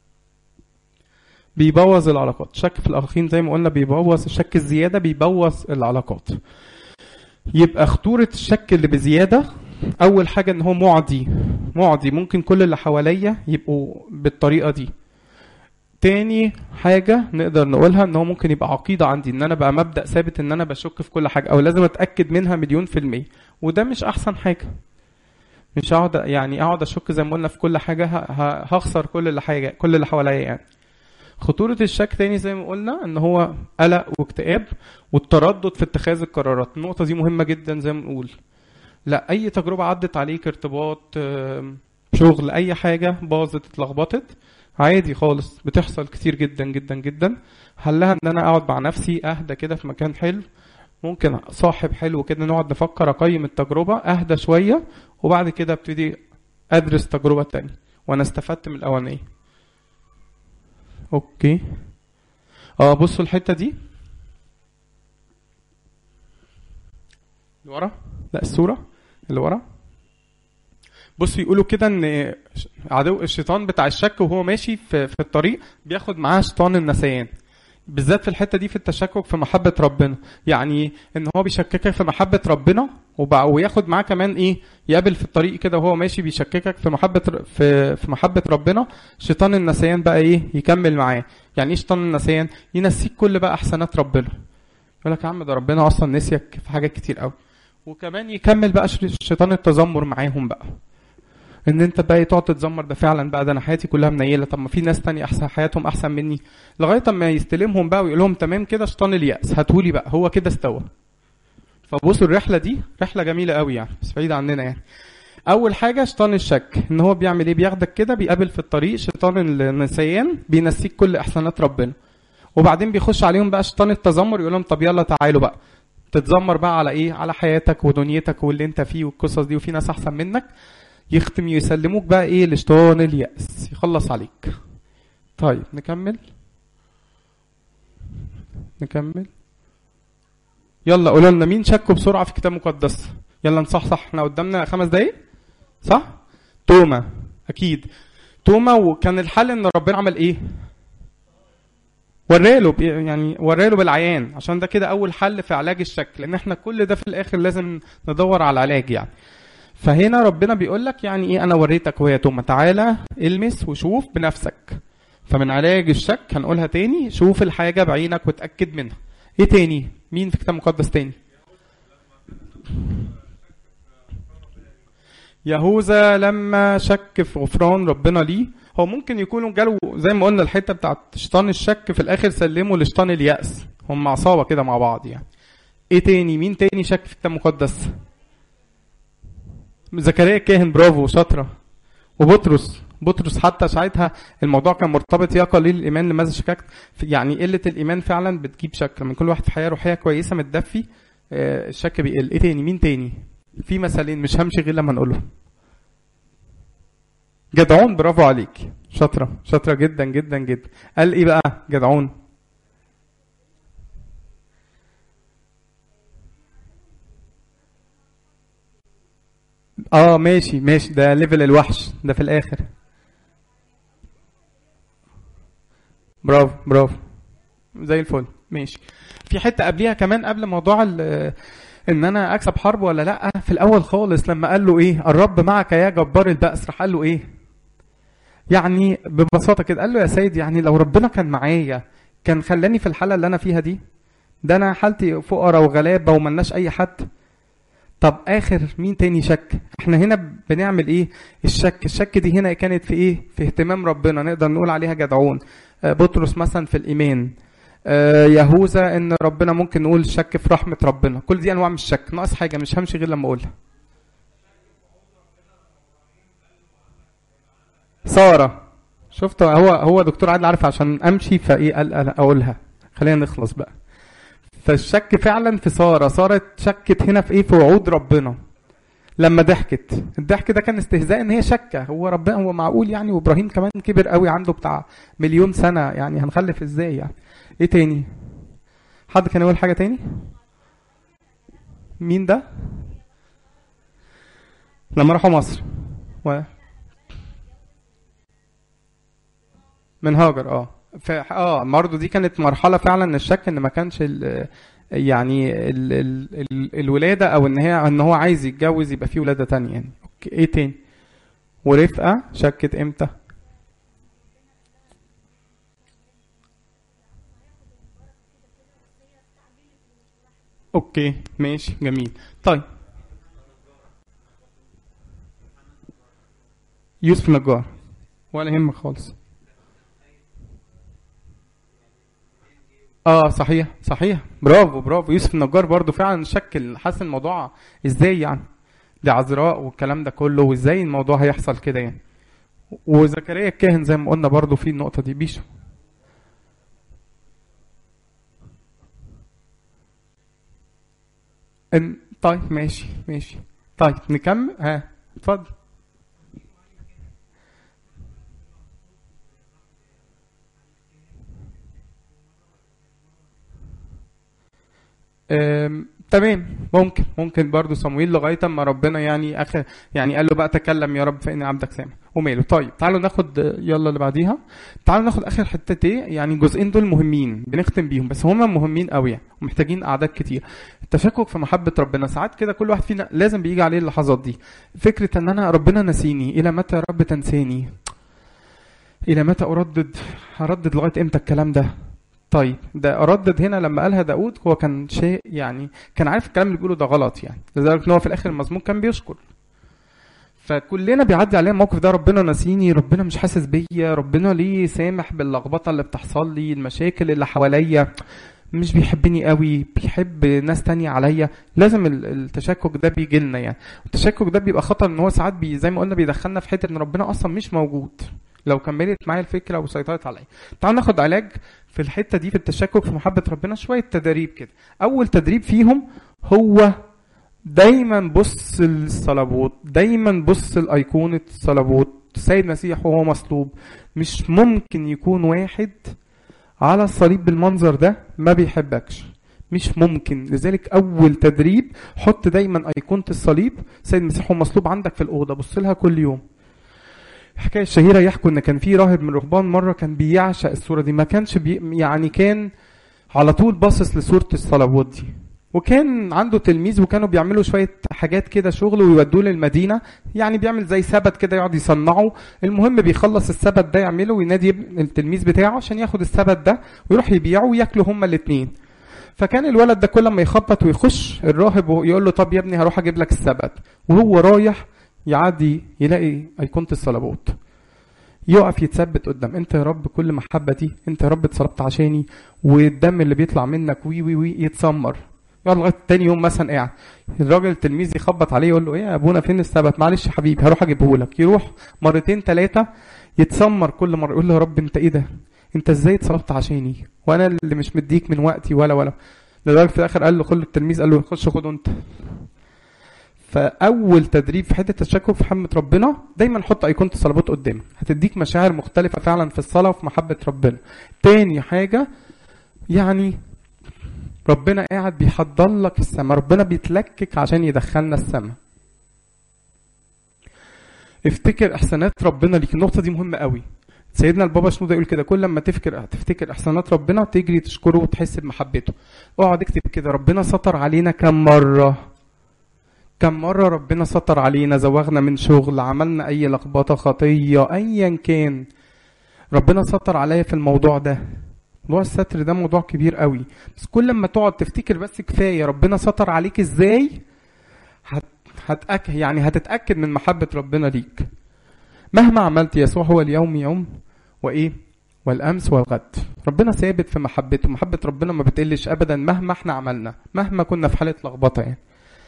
بيبوظ العلاقات شك في الاخرين زي ما قلنا بيبوظ الشك الزياده بيبوظ العلاقات يبقى خطوره الشك اللي بزياده اول حاجه ان هو معدي معدي ممكن كل اللي حواليا يبقوا بالطريقه دي تاني حاجة نقدر نقولها ان هو ممكن يبقى عقيدة عندي ان انا بقى مبدأ ثابت ان انا بشك في كل حاجة او لازم اتأكد منها مليون في المية وده مش احسن حاجة مش هقعد يعني اقعد اشك زي ما قلنا في كل حاجة هخسر كل اللي حاجة كل اللي حواليا يعني خطورة الشك تاني زي ما قلنا ان هو قلق واكتئاب والتردد في اتخاذ القرارات النقطة دي مهمة جدا زي ما نقول لا اي تجربة عدت عليك ارتباط آم، شغل اي حاجة باظت اتلخبطت عادي خالص بتحصل كتير جدا جدا جدا حلها ان انا اقعد مع نفسي اهدى كده في مكان حلو ممكن صاحب حلو كده نقعد نفكر اقيم التجربة اهدى شوية وبعد كده ابتدي ادرس تجربة تانية وانا استفدت من الاولانية اوكي اه بصوا الحتة دي اللي ورا لا الصورة اللي ورا بصوا يقولوا كده ان عدو الشيطان بتاع الشك وهو ماشي في, في الطريق بياخد معاه شيطان النسيان بالذات في الحته دي في التشكك في محبه ربنا يعني ان هو بيشككك في محبه ربنا وبع- وياخد معاه كمان ايه يقابل في الطريق كده وهو ماشي بيشككك في محبه ر- في في محبه ربنا شيطان النسيان بقى ايه يكمل معاه يعني ايه شيطان النسيان ينسيك كل بقى احسانات ربنا يقول لك يا عم ده ربنا اصلا نسيك في حاجات كتير قوي وكمان يكمل بقى ش- شيطان التذمر معاهم بقى ان انت بقى تقعد تتذمر ده فعلا بقى ده انا حياتي كلها منيله طب ما في ناس تانية احسن حياتهم احسن مني لغايه اما يستلمهم بقى ويقول لهم تمام كده شيطان الياس هاتولي بقى هو كده استوى فبصوا الرحله دي رحله جميله قوي يعني بس بعيده عننا يعني اول حاجه شيطان الشك ان هو بيعمل ايه بياخدك كده بيقابل في الطريق شيطان النسيان بينسيك كل احسانات ربنا وبعدين بيخش عليهم بقى شيطان التذمر يقول لهم طب يلا تعالوا بقى تتذمر بقى على ايه على حياتك ودنيتك واللي انت فيه والقصص دي وفي ناس احسن منك يختم يسلموك بقى ايه لشيطان اليأس يخلص عليك طيب نكمل نكمل يلا قولوا لنا مين شكوا بسرعة في الكتاب المقدس يلا نصحصح احنا قدامنا خمس دقايق صح توما اكيد توما وكان الحل ان ربنا عمل ايه وراله بي- يعني وراله بالعيان عشان ده كده اول حل في علاج الشك لان احنا كل ده في الاخر لازم ندور على العلاج يعني فهنا ربنا بيقول لك يعني ايه انا وريتك وهي توما تعالى المس وشوف بنفسك فمن علاج الشك هنقولها تاني شوف الحاجة بعينك وتأكد منها ايه تاني مين في الكتاب المقدس تاني يهوذا لما شك في غفران ربنا ليه هو ممكن يكونوا جاله زي ما قلنا الحته بتاعت شيطان الشك في الاخر سلموا لشيطان اليأس هم عصابه كده مع بعض يعني ايه تاني مين تاني شك في الكتاب المقدس زكريا الكاهن برافو شاطره وبطرس بطرس حتى ساعتها الموضوع كان مرتبط يا قليل الايمان لماذا شككت في- يعني قله الايمان فعلا بتجيب شك لما كل واحد في حياه روحيه كويسه متدفي آه، الشك بيقل ايه تاني مين تاني في مثالين مش همشي غير لما نقولهم جدعون برافو عليك شاطره شاطره جدا جدا جدا قال ايه بقى جدعون اه ماشي ماشي ده ليفل الوحش ده في الاخر برافو برافو زي الفل ماشي في حته قبليها كمان قبل موضوع ال- ان انا اكسب حرب ولا لا في الاول خالص لما قال له ايه الرب معك يا جبار البأس راح قال له ايه يعني ببساطه كده قال له يا سيد يعني لو ربنا كان معايا كان خلاني في الحاله اللي انا فيها دي ده انا حالتي فقراء وغلابه وملناش اي حد طب اخر مين تاني شك احنا هنا بنعمل ايه الشك الشك دي هنا كانت في ايه في اهتمام ربنا نقدر نقول عليها جدعون آه، بطرس مثلا في الايمان آه، يهوذا ان ربنا ممكن نقول شك في رحمه ربنا كل دي انواع من الشك ناقص حاجه مش همشي غير لما اقولها ساره شفت هو هو دكتور عادل عارف عشان امشي فايه قال قال اقولها خلينا نخلص بقى فالشك فعلا في ساره ساره شكت هنا في ايه في وعود ربنا لما ضحكت الضحك ده كان استهزاء ان هي شكه هو ربنا هو معقول يعني وابراهيم كمان كبر قوي عنده بتاع مليون سنه يعني هنخلف ازاي يعني ايه تاني حد كان يقول حاجه تاني مين ده لما راحوا مصر و... من هاجر اه ف... اه برضه دي كانت مرحله فعلا الشك ان ما كانش ال... يعني ال... ال... ال... الولاده او ان هي ان هو عايز يتجوز يبقى فيه ولاده تانية يعني اوكي ايه تاني ورفقه شكت امتى اوكي ماشي جميل طيب يوسف نجار ولا يهمك خالص اه صحيح صحيح برافو برافو يوسف النجار برضو فعلا شكل حاسس الموضوع ازاي يعني دي عذراء والكلام ده كله وازاي الموضوع هيحصل كده يعني وزكريا الكاهن زي ما قلنا برضو في النقطة دي بيشو ان طيب ماشي ماشي طيب نكمل ها اتفضل أم، تمام ممكن ممكن برضو صمويل لغايه اما ربنا يعني اخ يعني قال له بقى تكلم يا رب فاني عبدك سامع وماله طيب تعالوا ناخد يلا اللي بعديها تعالوا ناخد اخر حته ايه يعني الجزئين دول مهمين بنختم بيهم بس هما مهمين قوي يعني ومحتاجين اعداد كتير التشكك في محبه ربنا ساعات كده كل واحد فينا لازم بيجي عليه اللحظات دي فكره ان انا ربنا نسيني الى متى يا رب تنساني الى متى اردد هردد لغايه امتى الكلام ده طيب ده اردد هنا لما قالها داود هو كان شيء يعني كان عارف الكلام اللي بيقوله ده غلط يعني لذلك ان هو في الاخر المزمور كان بيشكر فكلنا بيعدي علينا الموقف ده ربنا ناسيني ربنا مش حاسس بيا ربنا ليه سامح باللخبطه اللي بتحصل لي المشاكل اللي حواليا مش بيحبني قوي بيحب ناس تانية عليا لازم ال- التشكك ده بيجي لنا يعني التشكك ده بيبقى خطر ان هو ساعات بي زي ما قلنا بيدخلنا في حته ان ربنا اصلا مش موجود لو كملت معايا الفكره وسيطرت عليا تعال ناخد علاج في الحته دي في التشكك في محبه ربنا شويه تدريب كده اول تدريب فيهم هو دايما بص للصلبوت دايما بص لايقونه الصلبوت سيد مسيح وهو مصلوب مش ممكن يكون واحد على الصليب بالمنظر ده ما بيحبكش مش ممكن لذلك اول تدريب حط دايما ايقونه الصليب سيد المسيح وهو مصلوب عندك في الاوضه بص لها كل يوم الحكايه الشهيره يحكوا ان كان في راهب من الرهبان مره كان بيعشق الصوره دي ما كانش بي يعني كان على طول باصص لصوره الصلبوت دي وكان عنده تلميذ وكانوا بيعملوا شويه حاجات كده شغل ويودوه للمدينه يعني بيعمل زي سبت كده يقعد يصنعه المهم بيخلص السبت ده يعمله وينادي ابن- التلميذ بتاعه عشان ياخد السبت ده ويروح يبيعه وياكلوا هما الاثنين فكان الولد ده كل ما يخبط ويخش الراهب يقول له طب يا ابني هروح اجيب لك السبت وهو رايح يعدي يلاقي ايقونه الصلبوت يقف يتثبت قدام انت يا رب كل محبه دي انت يا رب اتصلبت عشاني والدم اللي بيطلع منك وي وي وي يتسمر يقعد لغايه تاني يوم مثلا قاعد الراجل التلميذ يخبط عليه يقول له ايه يا ابونا فين السبت معلش يا حبيبي هروح اجيبه لك يروح مرتين ثلاثه يتسمر كل مره يقول له يا رب انت ايه ده انت ازاي اتصلبت عشاني وانا اللي مش مديك من وقتي ولا ولا لدرجه في الاخر قال له خد التلميذ قال له خش خده انت فاول تدريب في حته التشكك في محبه ربنا دايما حط ايقونه الصلبات قدامك هتديك مشاعر مختلفه فعلا في الصلاه وفي محبه ربنا تاني حاجه يعني ربنا قاعد بيحضر لك السماء ربنا بيتلكك عشان يدخلنا السماء افتكر احسانات ربنا ليك النقطه دي مهمه قوي سيدنا البابا شنودة يقول كده كل لما تفكر تفتكر احسانات ربنا تجري تشكره وتحس بمحبته اقعد اكتب كده ربنا ستر علينا كم مره كم مرة ربنا ستر علينا زوغنا من شغل عملنا أي لخبطة خطية أيا كان ربنا ستر عليا في الموضوع ده موضوع الستر ده موضوع كبير قوي بس كل ما تقعد تفتكر بس كفاية ربنا ستر عليك ازاي هت... هتأك... يعني هتتأكد من محبة ربنا ليك مهما عملت يسوع هو اليوم يوم وإيه والأمس والغد ربنا ثابت في محبته محبة ربنا ما بتقلش أبدا مهما احنا عملنا مهما كنا في حالة لخبطة يعني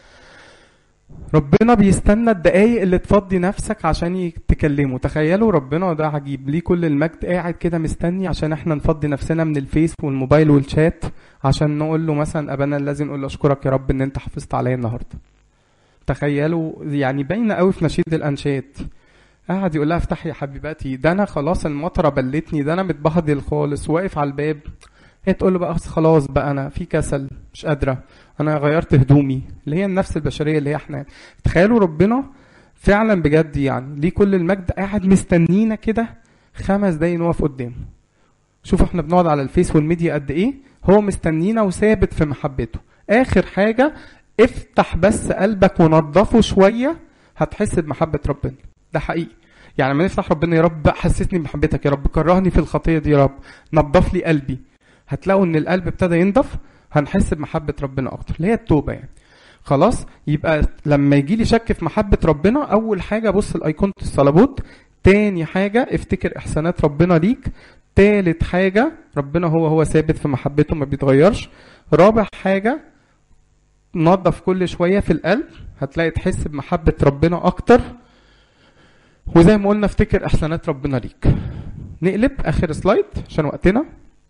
ربنا بيستنى الدقايق اللي تفضي نفسك عشان ي- تكلمه تخيلوا ربنا ده عجيب ليه كل المجد قاعد كده مستني عشان احنا نفضي نفسنا من الفيس والموبايل والشات عشان نقول له مثلا ابانا الذي نقول له اشكرك يا رب ان انت حافظت عليا النهارده تخيلوا يعني باينه قوي في نشيد الانشاد قاعد يقول لها افتحي يا حبيبتي ده انا خلاص المطره بلتني ده انا متبهدل خالص واقف على الباب هي تقول له بقى خلاص بقى انا في كسل مش قادره انا غيرت هدومي اللي هي النفس البشريه اللي هي احنا تخيلوا ربنا فعلا بجد يعني ليه كل المجد قاعد مستنينا كده خمس دقايق نقف قدامه شوفوا احنا بنقعد على الفيس والميديا قد ايه هو مستنينا وثابت في محبته اخر حاجه افتح بس قلبك ونضفه شويه هتحس بمحبه ربنا ده حقيقي يعني لما نفتح ربنا يا رب بقى حسسني بمحبتك يا رب كرهني في الخطيه دي يا رب نضف لي قلبي هتلاقوا ان القلب ابتدى ينضف هنحس بمحبه ربنا اكتر اللي هي التوبه يعني خلاص يبقى لما يجي لي شك في محبه ربنا اول حاجه بص لايقونه الصليبوت تاني حاجه افتكر احسانات ربنا ليك تالت حاجة ربنا هو هو ثابت في محبته ما بيتغيرش رابع حاجة نظف كل شوية في القلب هتلاقي تحس بمحبة ربنا أكتر وزي ما قلنا افتكر إحسانات ربنا ليك نقلب آخر سلايد عشان وقتنا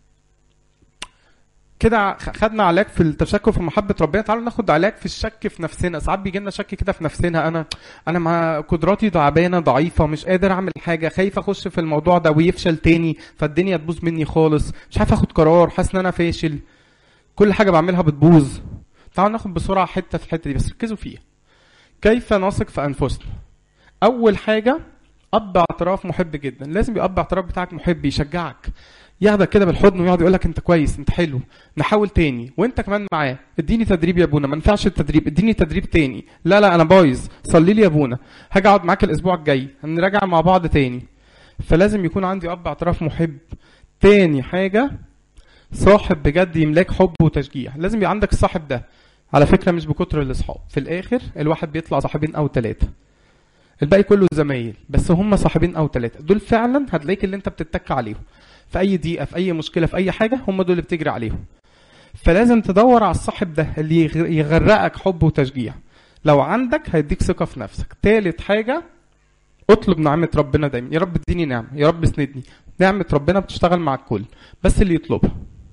كده خدنا علاج في التشكك في محبه ربنا تعالوا ناخد علاج في الشك في نفسنا ساعات بيجي لنا شك كده في نفسنا انا انا مع قدراتي تعبانه ضعيفه مش قادر اعمل حاجه خايف اخش في الموضوع ده ويفشل تاني فالدنيا تبوظ مني خالص مش عارف اخد قرار حاسس ان انا فاشل كل حاجه بعملها بتبوظ تعالوا ناخد بسرعه حته في الحته دي بس ركزوا فيها كيف نثق في انفسنا اول حاجه اب اعتراف محب جدا لازم يبقى اب اعتراف بتاعك محب يشجعك ياخدك كده بالحضن ويقعد يقول لك انت كويس انت حلو نحاول تاني وانت كمان معاه اديني تدريب يا ابونا ما ينفعش التدريب اديني تدريب تاني لا لا انا بايظ صلي لي يا ابونا هاجي اقعد معاك الاسبوع الجاي هنراجع مع بعض تاني فلازم يكون عندي اب اعتراف محب تاني حاجه صاحب بجد يملاك حب وتشجيع لازم يبقى عندك الصاحب ده على فكره مش بكتر الاصحاب في الاخر الواحد بيطلع صاحبين او ثلاثه الباقي كله زمايل بس هم صاحبين او ثلاثه دول فعلا هتلاقيك اللي انت بتتك عليهم في اي دقيقه في اي مشكله في اي حاجه هم دول اللي بتجري عليهم فلازم تدور على الصاحب ده اللي يغرقك حب وتشجيع لو عندك هيديك ثقه في نفسك تالت حاجه اطلب نعمه ربنا دايما يا رب اديني نعمه يا رب اسندني نعمه ربنا بتشتغل مع الكل بس اللي يطلبها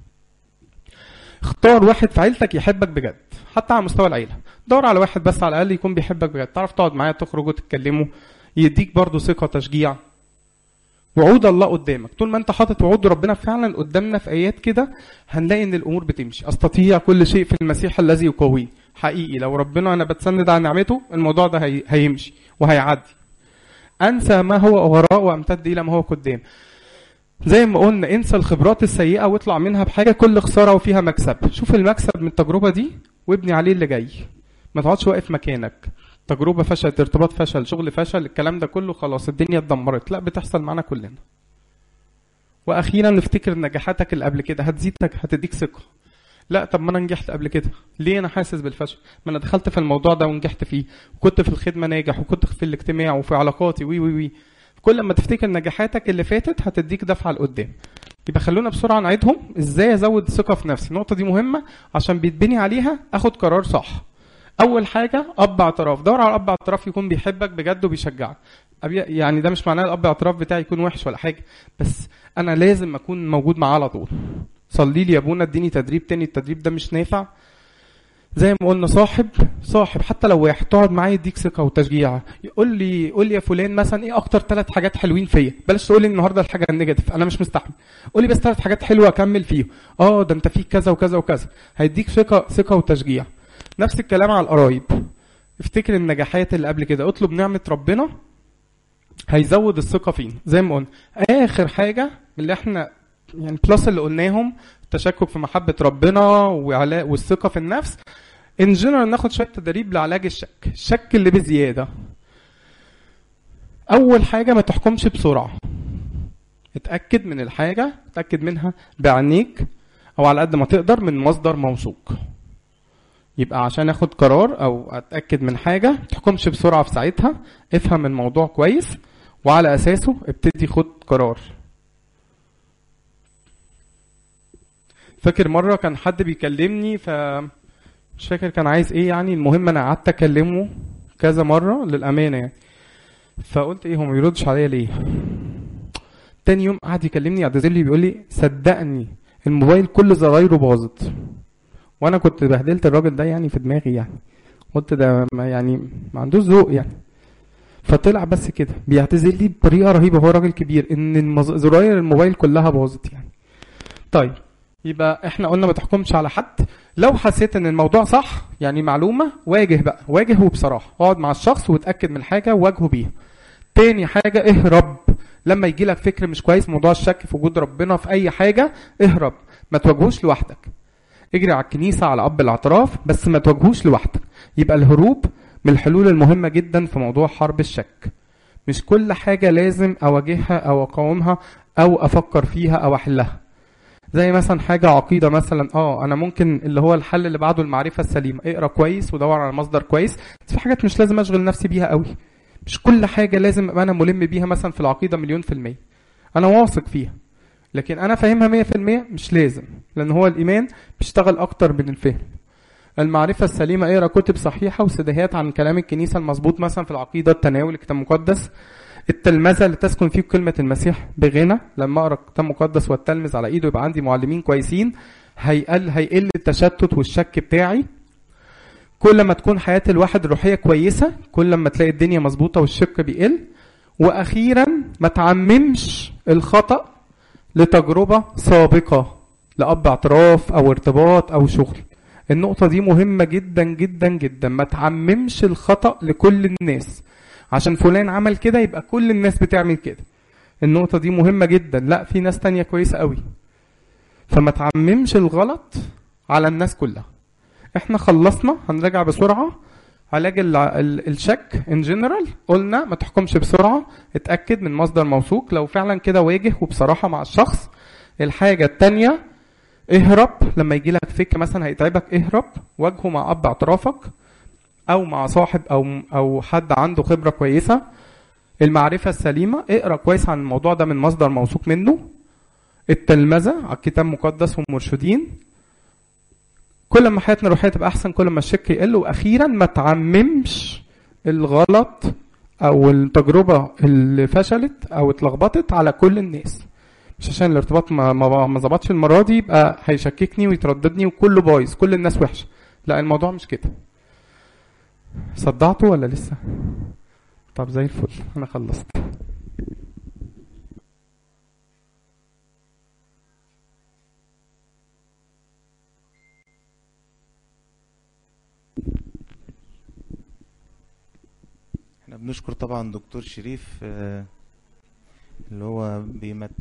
اختار واحد في عيلتك يحبك بجد حتى على مستوى العيله دور على واحد بس على الاقل يكون بيحبك بجد تعرف تقعد معاه تخرجوا تتكلموا يديك برضه ثقه تشجيع وعود الله قدامك طول ما انت حاطط وعود ربنا فعلا قدامنا في ايات كده هنلاقي ان الامور بتمشي استطيع كل شيء في المسيح الذي يقويه حقيقي لو ربنا انا بتسند على نعمته الموضوع ده هي... هيمشي وهيعدي انسى ما هو وراء وامتد الى ما هو قدام زي ما قلنا انسى الخبرات السيئه واطلع منها بحاجه كل خساره وفيها مكسب شوف المكسب من التجربه دي وابني عليه اللي جاي ما تقعدش واقف مكانك تجربة فشلت ارتباط فشل شغل فشل الكلام ده كله خلاص الدنيا اتدمرت لا بتحصل معانا كلنا واخيرا نفتكر نجاحاتك اللي قبل كده هتزيدك هتديك ثقة لا طب ما انا نجحت قبل كده ليه انا حاسس بالفشل ما انا دخلت في الموضوع ده ونجحت فيه وكنت في الخدمة ناجح وكنت في الاجتماع وفي علاقاتي وي وي وي كل ما تفتكر نجاحاتك اللي فاتت هتديك دفعة لقدام يبقى خلونا بسرعة نعيدهم ازاي ازود ثقة في نفسي النقطة دي مهمة عشان بيتبني عليها اخد قرار صح اول حاجه اب اعتراف دور على اب اعتراف يكون بيحبك بجد وبيشجعك يعني ده مش معناه الاب اعتراف بتاعي يكون وحش ولا حاجه بس انا لازم اكون موجود معاه على طول صلي لي يا ابونا اديني تدريب تاني التدريب ده مش نافع زي ما قلنا صاحب صاحب حتى لو واحد تقعد معاه يديك ثقه وتشجيع يقول لي قول لي يا فلان مثلا ايه اكتر ثلاث حاجات حلوين فيا بلاش تقول لي النهارده الحاجه النيجاتيف انا مش مستحمل قول لي بس ثلاث حاجات حلوه اكمل فيهم اه ده انت فيك كذا وكذا وكذا هيديك ثقه ثقه وتشجيع نفس الكلام على القرايب افتكر النجاحات اللي قبل كده اطلب نعمة ربنا هيزود الثقة فينا زي ما قلنا آخر حاجة من اللي احنا يعني بلس اللي قلناهم التشكك في محبة ربنا وعلاء والثقة في النفس ان جنرال ناخد شوية تدريب لعلاج الشك الشك اللي بزيادة أول حاجة ما تحكمش بسرعة اتأكد من الحاجة اتأكد منها بعينيك أو على قد ما تقدر من مصدر موثوق يبقى عشان اخد قرار او اتاكد من حاجه تحكمش بسرعه في ساعتها افهم الموضوع كويس وعلى اساسه ابتدي خد قرار فاكر مره كان حد بيكلمني ف مش فاكر كان عايز ايه يعني المهم انا قعدت اكلمه كذا مره للامانه يعني فقلت ايه هو ما بيردش عليا ليه تاني يوم قعد يكلمني يعتذر لي بيقول لي صدقني الموبايل كل زرايره باظت وانا كنت بهدلت الراجل ده يعني في دماغي يعني قلت ده ما يعني ما عندوش ذوق يعني فطلع بس كده بيعتذر لي بطريقه رهيبه هو راجل كبير ان المز... زراير الموبايل كلها باظت يعني طيب يبقى احنا قلنا ما تحكمش على حد لو حسيت ان الموضوع صح يعني معلومه واجه بقى واجه وبصراحه اقعد مع الشخص وتاكد من حاجه وواجهه بيها تاني حاجه اهرب لما يجي لك فكر مش كويس موضوع الشك في وجود ربنا في اي حاجه اهرب ما تواجهوش لوحدك اجري على الكنيسة على أب الاعتراف بس ما تواجهوش لوحدك يبقى الهروب من الحلول المهمة جدا في موضوع حرب الشك مش كل حاجة لازم أواجهها أو أقاومها أو أفكر فيها أو أحلها زي مثلا حاجة عقيدة مثلا اه أنا ممكن اللي هو الحل اللي بعده المعرفة السليمة اقرا كويس ودور على مصدر كويس بس في حاجات مش لازم أشغل نفسي بيها قوي مش كل حاجة لازم أبقى أنا ملم بيها مثلا في العقيدة مليون في المية أنا واثق فيها لكن انا فاهمها 100% مش لازم لان هو الايمان بيشتغل اكتر من الفهم المعرفة السليمة اقرا كتب صحيحة وسداهات عن كلام الكنيسة المظبوط مثلا في العقيدة التناول الكتاب المقدس التلمذة اللي تسكن فيه كلمة المسيح بغنى لما اقرا الكتاب المقدس والتلمذ على ايده يبقى عندي معلمين كويسين هيقل هيقل التشتت والشك بتاعي كل ما تكون حياة الواحد الروحية كويسة كل ما تلاقي الدنيا مظبوطة والشك بيقل واخيرا ما تعممش الخطأ لتجربة سابقة لأب اعتراف أو ارتباط أو شغل النقطة دي مهمة جدا جدا جدا ما تعممش الخطأ لكل الناس عشان فلان عمل كده يبقى كل الناس بتعمل كده النقطة دي مهمة جدا لا في ناس تانية كويسة قوي فما تعممش الغلط على الناس كلها احنا خلصنا هنراجع بسرعة علاج ال- ال- الشك ان جنرال قلنا ما تحكمش بسرعة اتأكد من مصدر موثوق لو فعلا كده واجه وبصراحة مع الشخص الحاجة التانية اهرب لما يجي لك فكر مثلا هيتعبك اهرب واجهه مع اب اعترافك او مع صاحب او او حد عنده خبره كويسه المعرفه السليمه اقرا كويس عن الموضوع ده من مصدر موثوق منه التلمذه على الكتاب المقدس والمرشدين كل ما حياتنا الروحيه تبقى احسن كل ما الشك يقل واخيرا ما تعممش الغلط او التجربه اللي فشلت او اتلخبطت على كل الناس مش عشان الارتباط ما ما ما ظبطش المره دي يبقى هيشككني ويترددني وكله بايظ كل الناس وحشه لا الموضوع مش كده صدعته ولا لسه طب زي الفل انا خلصت احنا بنشكر طبعا دكتور شريف آه، اللي هو بيمت